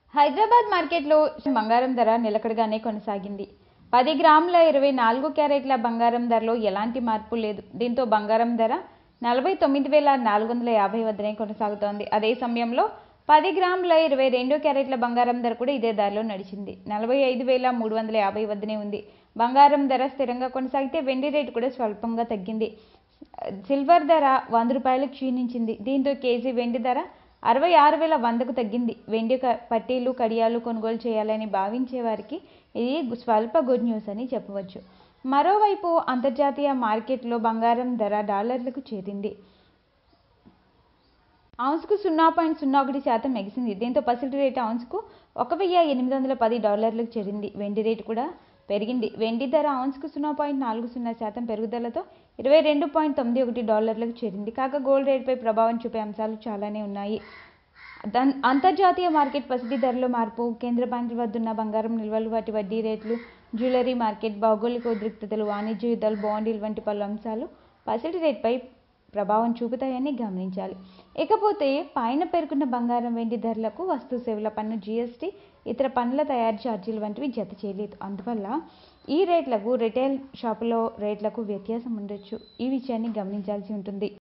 హైదరాబాద్ మార్కెట్లో బంగారం ధర నిలకడగానే కొనసాగింది పది గ్రాముల ఇరవై నాలుగు క్యారెట్ల బంగారం ధరలో ఎలాంటి మార్పు లేదు దీంతో బంగారం ధర నలభై తొమ్మిది వేల నాలుగు వందల యాభై వద్దనే కొనసాగుతోంది అదే సమయంలో పది గ్రాముల ఇరవై రెండు క్యారెట్ల బంగారం ధర కూడా ఇదే ధరలో నడిచింది నలభై ఐదు వేల మూడు వందల యాభై వద్దనే ఉంది బంగారం ధర స్థిరంగా కొనసాగితే వెండి రేటు కూడా స్వల్పంగా తగ్గింది సిల్వర్ ధర వంద రూపాయలు క్షీణించింది దీంతో కేజీ వెండి ధర అరవై ఆరు వేల వందకు తగ్గింది వెండి క- పట్టీలు కడియాలు కొనుగోలు చేయాలని భావించే వారికి ఇది గు- స్వల్ప గుడ్ న్యూస్ అని చెప్పవచ్చు మరోవైపు అంతర్జాతీయ మార్కెట్లో బంగారం ధర డాలర్లకు చేరింది ఔన్స్కు సున్నా పాయింట్ సున్నా ఒకటి శాతం ఎగిసింది దీంతో పసిడి రేటు ఔన్స్కు ఒక వెయ్యి ఎనిమిది వందల పది డాలర్లకు చేరింది వెండి రేటు కూడా పెరిగింది వెండి ధర ఔన్స్కు సున్నా పాయింట్ నాలుగు సున్నా శాతం పెరుగుదలతో ఇరవై రెండు పాయింట్ తొమ్మిది ఒకటి డాలర్లకు చేరింది కాగా గోల్డ్ రేటుపై ప్రభావం చూపే అంశాలు చాలానే ఉన్నాయి దన్ అంతర్జాతీయ మార్కెట్ పసిడి ధరలో మార్పు కేంద్ర బ్యాంకుల వద్ద ఉన్న బంగారం నిల్వలు వాటి వడ్డీ రేట్లు జ్యువెలరీ మార్కెట్ భౌగోళిక ఉద్రిక్తతలు వాణిజ్య యుద్ధాలు బాండీలు వంటి పలు అంశాలు పసిడి రేటుపై ప్రభావం చూపుతాయని గమనించాలి ఇకపోతే పైన పేర్కొన్న బంగారం వెండి ధరలకు వస్తు సేవల పన్ను జీఎస్టీ ఇతర పన్నుల తయారీ ఛార్జీలు వంటివి జత చేయలేదు అందువల్ల ఈ రేట్లకు రిటైల్ షాపులో రేట్లకు వ్యత్యాసం ఉండొచ్చు ఈ విషయాన్ని గమనించాల్సి ఉంటుంది